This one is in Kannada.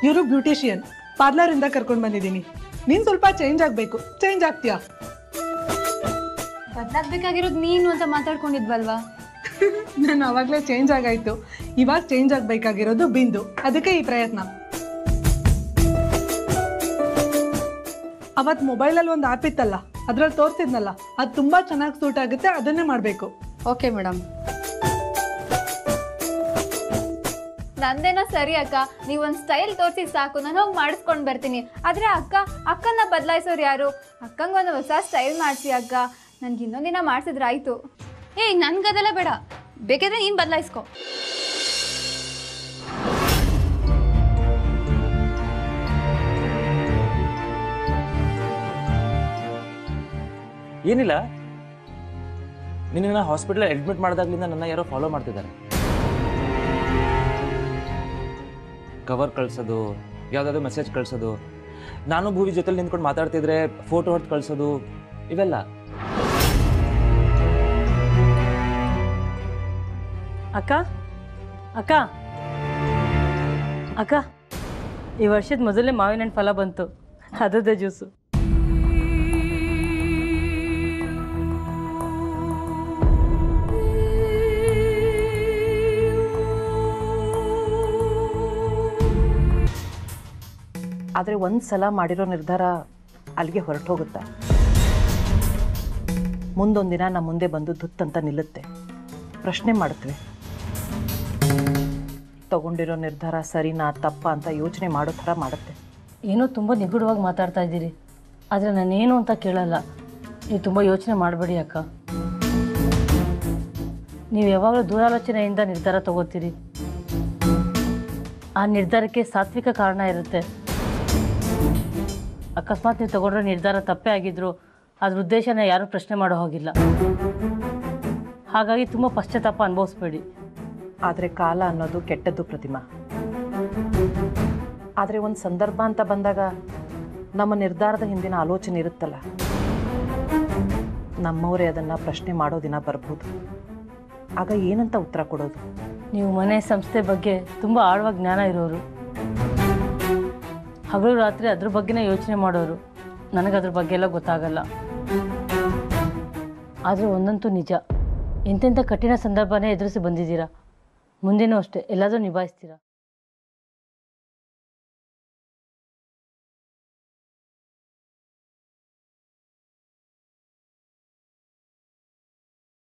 ಇವರು ಬ್ಯೂಟಿಷಿಯನ್ ಪಾರ್ಲರ್ ಇಂದ ಕರ್ಕೊಂಡು ಬಂದಿದ್ದೀನಿ ನೀನ್ ಸ್ವಲ್ಪ ಚೇಂಜ್ ಆಗ್ಬೇಕು ಚೇಂಜ್ ಆಗ್ತೀಯಾ ಬದಲಾಗ್ಬೇಕಾಗಿರೋದು ನೀನು ಅಂತ ಮಾತಾಡ್ಕೊಂಡಿದ್ವಲ್ವಾ ನಾನು ಅವಾಗಲೇ ಚೇಂಜ್ ಆಗಾಯ್ತು ಇವಾಗ ಚೇಂಜ್ ಆಗ್ಬೇಕಾಗಿರೋದು ಬಿಂದು ಅದಕ್ಕೆ ಈ ಪ್ರಯತ್ನ ಅವತ್ ಮೊಬೈಲಲ್ಲಿ ಒಂದು ಆ್ಯಪ್ ಇತ್ತಲ್ಲ ಅದ್ರಲ್ಲಿ ತೋರಿಸಿದ್ನಲ್ಲ ಅದು ತುಂಬಾ ಚೆನ್ನಾಗಿ ಸೂಟ್ ಆಗುತ್ತೆ ಅದನ್ನೇ ಮಾಡಬೇಕು ಓಕೆ ಮೇಡಮ್ ನಂದೇನೋ ಸರಿ ಅಕ್ಕ ನೀವೊಂದು ಸ್ಟೈಲ್ ತೋರಿಸಿ ಸಾಕು ನಾನು ಹೋಗಿ ಮಾಡಿಸ್ಕೊಂಡು ಬರ್ತೀನಿ ಆದರೆ ಅಕ್ಕ ಅಕ್ಕನ ಬದಲಾಯಿಸೋರು ಯಾರು ಅಕ್ಕಂಗೆ ಒಂದು ಹೊಸ ಸ್ಟೈಲ್ ಮಾಡಿಸಿ ಅಕ್ಕ ನನ್ಗೆ ಇನ್ನೊಂದಿನ ಮಾಡಿಸಿದ್ರೆ ಆಯಿತು ಏಯ್ ನನ್ಗದೆಲ್ಲ ಬೇಡ ಬೇಕಿದ್ರೆ ನೀನು ಬದಲಾಯಿಸ್ಕೊ ಏನಿಲ್ಲ ನಿನ್ನ ಹಾಸ್ಪಿಟಲ್ ಅಡ್ಮಿಟ್ ಮಾಡಿದಾಗ್ಲಿಂದ ನನ್ನ ಯಾರೋ ಫಾಲೋ ಮಾಡ್ತಿದ್ದಾರೆ ಕವರ್ ಕಳ್ಸೋದು ಯಾವುದಾದ್ರು ಮೆಸೇಜ್ ಕಳ್ಸೋದು ನಾನು ಭೂವಿ ಜೊತೆಲಿ ನಿಂತ್ಕೊಂಡು ಮಾತಾಡ್ತಿದ್ರೆ ಫೋಟೋ ಹೊತ್ತು ಕಳ್ಸೋದು ಇವೆಲ್ಲ ಅಕ್ಕ ಅಕ್ಕ ಅಕ್ಕ ಈ ವರ್ಷದ ಮೊದಲನೇ ಮಾವಿನ ಹಣ್ಣು ಫಲ ಬಂತು ಅದರದ್ದೇ ಜ್ಯೂಸು ಆದರೆ ಒಂದು ಸಲ ಮಾಡಿರೋ ನಿರ್ಧಾರ ಅಲ್ಲಿಗೆ ಹೊರಟು ಹೋಗುತ್ತೆ ಮುಂದೊಂದಿನ ನಮ್ಮ ಮುಂದೆ ಬಂದು ದುತ್ತಂತ ನಿಲ್ಲುತ್ತೆ ಪ್ರಶ್ನೆ ಮಾಡ್ತೀವಿ ತಗೊಂಡಿರೋ ನಿರ್ಧಾರ ಸರಿನಾ ತಪ್ಪ ಅಂತ ಯೋಚನೆ ಮಾಡೋ ಥರ ಮಾಡುತ್ತೆ ಏನೋ ತುಂಬ ನಿಗೂಢವಾಗಿ ಮಾತಾಡ್ತಾ ಇದ್ದೀರಿ ಆದರೆ ನಾನೇನು ಅಂತ ಕೇಳಲ್ಲ ನೀವು ತುಂಬ ಯೋಚನೆ ಮಾಡಬೇಡಿ ಅಕ್ಕ ನೀವು ಯಾವಾಗಲೂ ದೂರಾಲೋಚನೆಯಿಂದ ನಿರ್ಧಾರ ತಗೋತೀರಿ ಆ ನಿರ್ಧಾರಕ್ಕೆ ಸಾತ್ವಿಕ ಕಾರಣ ಇರುತ್ತೆ ಅಕಸ್ಮಾತ್ ನೀವು ತಗೊಂಡ್ರೆ ನಿರ್ಧಾರ ತಪ್ಪೇ ಆಗಿದ್ರು ಅದ್ರ ಉದ್ದೇಶನ ಯಾರೂ ಪ್ರಶ್ನೆ ಮಾಡೋ ಹೋಗಿಲ್ಲ ಹಾಗಾಗಿ ತುಂಬ ಪಶ್ಚಾತ್ತಾಪ ಅನುಭವಿಸ್ಬೇಡಿ ಆದರೆ ಕಾಲ ಅನ್ನೋದು ಕೆಟ್ಟದ್ದು ಪ್ರತಿಮಾ ಆದರೆ ಒಂದು ಸಂದರ್ಭ ಅಂತ ಬಂದಾಗ ನಮ್ಮ ನಿರ್ಧಾರದ ಹಿಂದಿನ ಆಲೋಚನೆ ಇರುತ್ತಲ್ಲ ನಮ್ಮವರೇ ಅದನ್ನು ಪ್ರಶ್ನೆ ಮಾಡೋ ದಿನ ಬರ್ಬೋದು ಆಗ ಏನಂತ ಉತ್ತರ ಕೊಡೋದು ನೀವು ಮನೆ ಸಂಸ್ಥೆ ಬಗ್ಗೆ ತುಂಬ ಆಳವಾಗಿ ಜ್ಞಾನ ಇರೋರು ಹಗಲು ರಾತ್ರಿ ಅದ್ರ ಬಗ್ಗೆನೇ ಯೋಚನೆ ಮಾಡೋರು ನನಗೆ ಅದ್ರ ಬಗ್ಗೆ ಎಲ್ಲ ಗೊತ್ತಾಗಲ್ಲ ಆದರೆ ಒಂದಂತೂ ನಿಜ ಎಂತೆಂಥ ಕಠಿಣ ಸಂದರ್ಭನೇ ಎದುರಿಸಿ ಬಂದಿದ್ದೀರಾ ಮುಂದೇನೂ ಅಷ್ಟೇ ಎಲ್ಲಾದರೂ ನಿಭಾಯಿಸ್ತೀರಾ